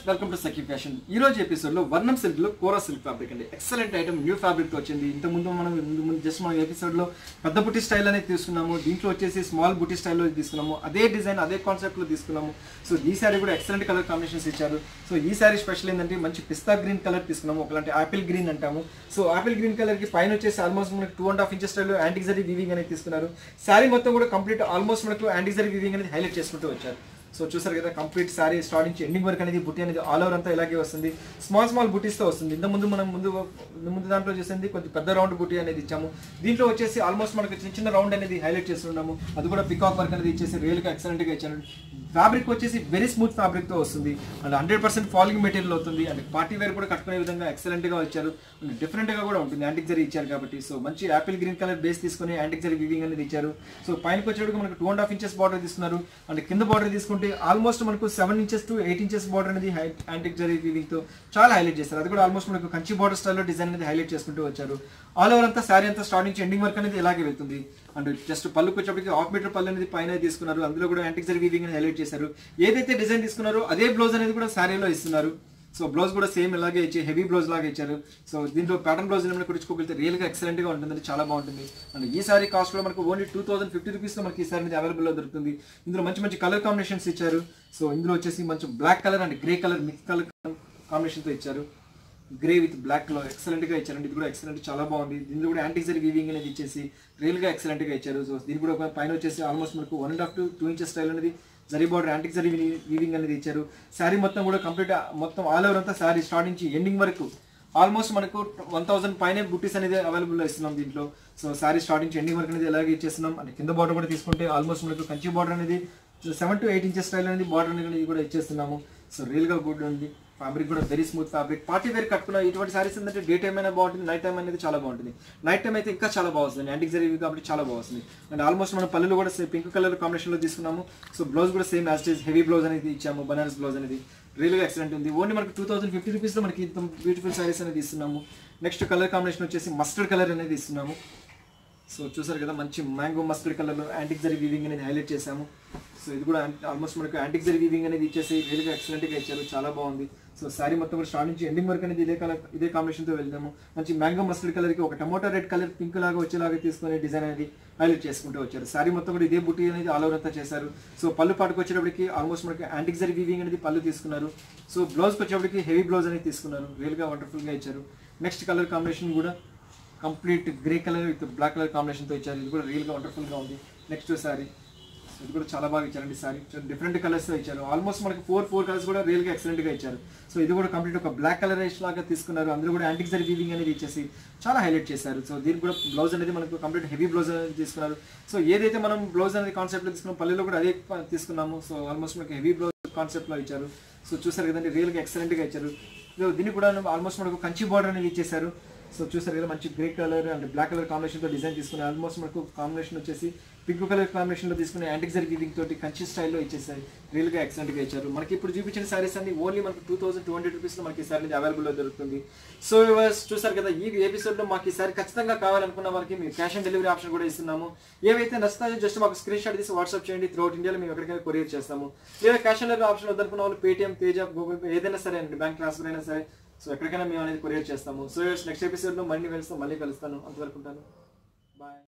welcome to Sakhi fashion ఈ రోజు episode లో వర్ణం సిల్క్ లో కోరా సిల్క్ ఫ్యాబ్రిక్ అండి ఎక్సలెంట్ ఐటమ్ న్యూ ఫ్యాబ్రిక్ తో వచ్చింది ఇంత ముందు మనం ముందు ముందు జస్ట్ మనం ఎపిసోడ్ లో పెద్ద బుట్టి స్టైల్ అనేది తీసుకున్నాము దీంట్లో వచ్చేసి స్మాల్ బుట్టి స్టైల్లో తీసుకున్నాము అదే డిజైన్ అదే కాన్సెప్ట్ లో తీసుకున్నాము సో ఈ సారీ కూడా ఎక్సలెంట్ కలర్ కాంబినేషన్స్ ఇచ్చారు సో ఈ సారీ స్పెషల్ ఏంటంటే మంచి పిస్తా గ్రీన్ కలర్ తీసుకున్నాము ఒకలాంటి ఆపిల్ గ్రీన్ అంటాము సో ఆపిల్ గ్రీన్ కలర్ కి పైన వచ్చేసి ఆల్మోస్ట్ మనకి two and half inches style యాంటిజరీ వీవింగ్ అనేది తీసుకున్నారు సారీ మొత్తం కూడా కంప్లీట్ ఆల్మోస్ట్ మనకు యాంటిజరీ వీవింగ్ అనేది హైలైట్ చేసుకుంటూ వచ్చారు సో చూసారు కదా కంప్లీట్ సారీ స్టార్ట్ నుంచి ఎండింగ్ వరకు అనేది బుట్టి అనేది ఆల్ ఓవర్ అంతా ఇలాగే వస్తుంది స్మాల్ స్మాల్ బుటీస్తో వస్తుంది ఇంత ముందు మనం ముందు ముందు దాంట్లో చేసింది కొంచెం పెద్ద రౌండ్ బుట్టి అనేది ఇచ్చాము దీంట్లో వచ్చేసి ఆల్మోస్ట్ మనకి చిన్న చిన్న రౌండ్ అనేది హైలైట్ చేస్తున్నాము అది కూడా పికాక్ వర్క్ అనేది ఇచ్చేసి రియల్గా ఎక్సలెంట్గా ఇచ్చాను ఫ్యాబ్రిక్ వచ్చేసి వెరీ స్మూత్ ఫ్యాబ్రిక్ తో వస్తుంది and hundred percent falling material అవుతుంది అండ్ పార్టీ వేర్ కూడా కట్టుకునే విధంగా ఎక్సలెంట్ గా వచ్చారు అండ్ డిఫరెంట్ గా కూడా ఉంటుంది యాంటిక్ జరీ ఇచ్చారు కాబట్టి సో మంచి యాపిల్ గ్రీన్ కలర్ బేస్ తీసుకుని యాంటిక్ జరీ వివింగ్ అనేది ఇచ్చారు సో పైనకి వచ్చేటికి మనకు two and half inches border తీసుకున్నారు అండ్ కింద బార్డర్ తీసుకుంటే ఆల్మోస్ట్ మనకు seven inches to eight inches border అనేది యాంటిక్ జరీ వివింగ్ తో చాలా హైలైట్ చేస్తారు అది కూడా ఆల్మోస్ట్ మనకు కంచి బార్డర్ స్టైల్లో డిజైన్ అనేది హైలైట్ చేసుకుంటూ వచ్చారు ఆల్ ఓవర్ అంతా శారీ అంతా స్టార్ట్ నుంచి ఎండింగ్ వర్క్ అనేది ఇలాగే వెళ్తుంది అండ్ జస్ట్ పళ్ళుకి వచ్చేప్పటికి హాఫ్ మీటర్ పళ్ళు అనేది పైన తీసుకున్నారు అందులో కూడా యాంటిక్ జరీ వీవింగ్ అనేది హైలైట్ చేశారు ఏదైతే డిజైన్ తీసుకున్నారో అదే బ్లౌజ్ అనేది కూడా శారీలో ఇస్తున్నారు సో బ్లౌజ్ కూడా సేమ్ ఇలాగే ఇచ్చి హెవీ బ్లౌజ్ లాగా ఇచ్చారు సో దీంట్లో ప్యాటర్న్ బ్లౌజ్ ఏమైనా కుడుచుకోగలిగితే రియల్ గా ఎక్సలెంట్ గా ఉంటుంది చాలా బాగుంటుంది అండ్ ఈ సారీ కాస్ట్ లో మనకు only two thousand fifty rupees లో మనకి ఈ సారీ అనేది అవైలబుల్ లో దొరుకుతుంది ఇందులో మంచి మంచి కలర్ కాంబినేషన్స్ ఇచ్చారు సో ఇందులో వచ్చేసి మంచి black colour and grey colour mix colour combination తో ఇచ్చారు గ్రే విత్ బ్లాక్ లో ఎక్సలెంట్ గా ఇచ్చారండి ఇది కూడా ఎక్సలెంట్ చాలా బాగుంది దీనిలో కూడా యాంటీజర్ వీవింగ్ అనేది ఇచ్చేసి రియల్ గా ఎక్సలెంట్ గా ఇచ్చారు సో దీని కూడా ఒక పైన వచ్చేసి ఆల్మోస్ట్ మనకు one and half to two inches style అనేది zari border antique zari weaving అనేది ఇచ్చారు శారీ మొత్తం కూడా కంప్లీట్ మొత్తం ఆల్ ఓవర్ అంతా శారీ స్టార్ట్ నుంచి ఎండింగ్ వరకు ఆల్మోస్ట్ మనకు వన్ థౌసండ్ పైన బుట్టీస్ అనేది అవైలబుల్ ఇస్తున్నాం దీంట్లో సో శారీ స్టార్ట్ నుంచి ఎండింగ్ వరకు అనేది ఇలాగే ఇచ్చేస్తున్నాం అంటే కింద బార్డర్ కూడా తీసుకుంటే ఆల్మోస్ట్ మనకు కంచి బార్డర్ అనేది seven to eight inches style అనేది బార్డర్ అనేది కూడా ఇచ్చేస్తున్నాము సో రియల్ గా గుడ్ ఉంది ఫ్యాబ్రిక్ కూడా very smooth fabric party wear కట్టుకున్న ఇటువంటి సారీస్ ఏంటంటే డే టైం అయినా బాగుంటుంది నైట్ టైం అనేది చాలా బాగుంటుంది నైట్ టైం అయితే ఇంకా చాలా బాగుంటుంది యాంటిక్ జరిగి కాబట్టి చాలా బాగుంది అండ్ ఆల్మోస్ట్ మనం పల్లెలు కూడా పింక్ కలర్ కాంబినేషన్ లో తీసుకున్నాము సో బ్లౌజ్ కూడా same as is heavy blouse అనేది ఇచ్చాము బనారస్ బ్లౌజ్ అనేది రియల్ గా ఎక్సలెంట్ ఉంది ఓన్లీ మనకి టూ థౌసండ్ ఫిఫ్టీ రూపీస్ లో మనకి ఇంత బ్యూటిఫుల్ సారీస్ అనేది ఇస్తున్నాము నెక్స్ట్ కలర్ కాంబినేషన్ వచ్చేసి మస్టర్డ్ కలర్ అనేది ఇస్తున్నాము సో చూసారు కదా మంచి మ్యాంగో మస్టర్డ్ కలర్లో యాంటిక్ జరీ వీవింగ్ అనేది హైలైట్ చేసాము సో ఇది కూడా ఆల్మోస్ట్ మనకు యాంటిక్ జరీ వీవింగ్ అనేది ఇచ్చేసి రియల్గా ఎక్సలెంట్గా ఇచ్చారు చాలా బాగుంది సో శారీ మొత్తం కూడా స్టార్ట్ నుంచి ఎండింగ్ వరకు అనేది ఇదే కలర్ ఇదే కాంబినేషన్తో వెళ్దాము మంచి మ్యాంగో మస్టర్డ్ కలర్కి ఒక టమోటా రెడ్ కలర్ పింక్ లాగా వచ్చేలాగా తీసుకునే డిజైన్ అనేది హైలైట్ చేసుకుంటూ వచ్చారు శారీ మొత్తం కూడా ఇదే బుట్టి అనేది ఆల్ ఓవర్ అంతా చేశారు సో పళ్ళు పాటుకు వచ్చేటప్పటికి ఆల్మోస్ట్ మనకి యాంటిక్ జరీ వీవింగ్ అనేది పళ్ళు తీసుకున్నారు సో బ్లౌజ్కి వచ్చేటప్పటికి హెవీ బ్లౌజ్ అనేది తీసుకున్నారు రియల్గా వండర్ఫుల్గా ఇచ్చారు నెక్స్ట్ కలర్ కాంబినేషన్ కూడా complete grey colour with black colour కాంబినేషన్తో ఇచ్చారు ఇది కూడా రియల్గా వండర్ఫుల్గా ఉంది నెక్స్ట్ సారీ ఇది కూడా చాలా బాగా ఇచ్చారండి సారీ డిఫరెంట్ కలర్స్ ఇచ్చారు ఆల్మోస్ట్ మనకి ఫోర్ ఫోర్ కలర్స్ కూడా రియల్గా ఎక్సలెంట్గా ఇచ్చారు సో ఇది కూడా కంప్లీట్ ఒక బ్లాక్ కలర్ లాగా తీసుకున్నారు అందులో కూడా యాంటిక్ జరీ వీవింగ్ అనేది ఇచ్చేసి చాలా హైలైట్ చేశారు సో దీనికి కూడా బ్లౌజ్ అనేది మనకు కంప్లీట్ హెవీ బ్లౌజ్ అనేది తీసుకున్నారు సో ఏదైతే మనం బ్లౌజ్ అనేది కాన్సెప్ట్లో తీసుకున్నాం పల్లెలో కూడా అదే తీసుకున్నాము సో ఆల్మోస్ట్ మనకి హెవీ బ్లౌజ్ కాన్సెప్ట్లో ఇచ్చారు సో చూసారు కదండి రియల్గా ఎక్సలెంట్గా ఇచ్చారు సో దీనికి కూడా ఆల్మోస్ట్ మనకు కంచి బార్డర్ అనేది ఇచ్చేసారు సో చూసారు కదా మంచి grey colour and black colour కాంబినేషన్తో డిజైన్ తీసుకుని ఆల్మోస్ట్ మనకు కాంబినేషన్ వచ్చేసి పింక్ కలర్ కాంబినేషన్లో తీసుకుని యాంటిక్ జరీ గివింగ్ తోటి కంచి స్టైల్లో ఇచ్చేసాయి రియల్గా ఎక్సలెంట్గా ఇచ్చారు మనకి ఇప్పుడు చూపించిన సారీస్ అన్ని ఓన్లీ మనకు టూ థౌసండ్ టూ హండ్రెడ్ రూపీస్లో మనకి ఈ సారీ అనేది అవైలబుల్లో దొరుకుతుంది సో వివర్స్ చూసారు కదా ఈ ఎపిసోడ్లో మాకు ఈ సారీ ఖచ్చితంగా కావాలనుకున్న వాళ్ళకి మేము క్యాష్ ఆన్ డెలివరీ ఆప్షన్ కూడా ఇస్తున్నాము ఏవైతే నచ్చుతాయో జస్ట్ మాకు స్క్రీన్ షాట్ తీసి వాట్సాప్ చేయండి త్రూఅవుట్ ఇండియాలో మేము ఎక్కడికైనా కొరియర్ చేస్తాము లేదా క్యాష్ ఆన్ డెలివరీ ఆప్షన్ వద్దనుకున్న వాళ్ళు పేటిఎం తేజ గూగుల్ పే ఏదైనా సరే అండి బ్యాంక్ ట్రాన్స్ఫర్ అయినా సరే సో ఎక్కడికైనా మేము అనేది కొరియర్ చేస్తాము సో నెక్స్ట్ ఎపిసోడ్లో మళ్ళీ వెళ్తాం మళ్ళీ కలుస్తాను అంతవరకు ఉంటాను బాయ్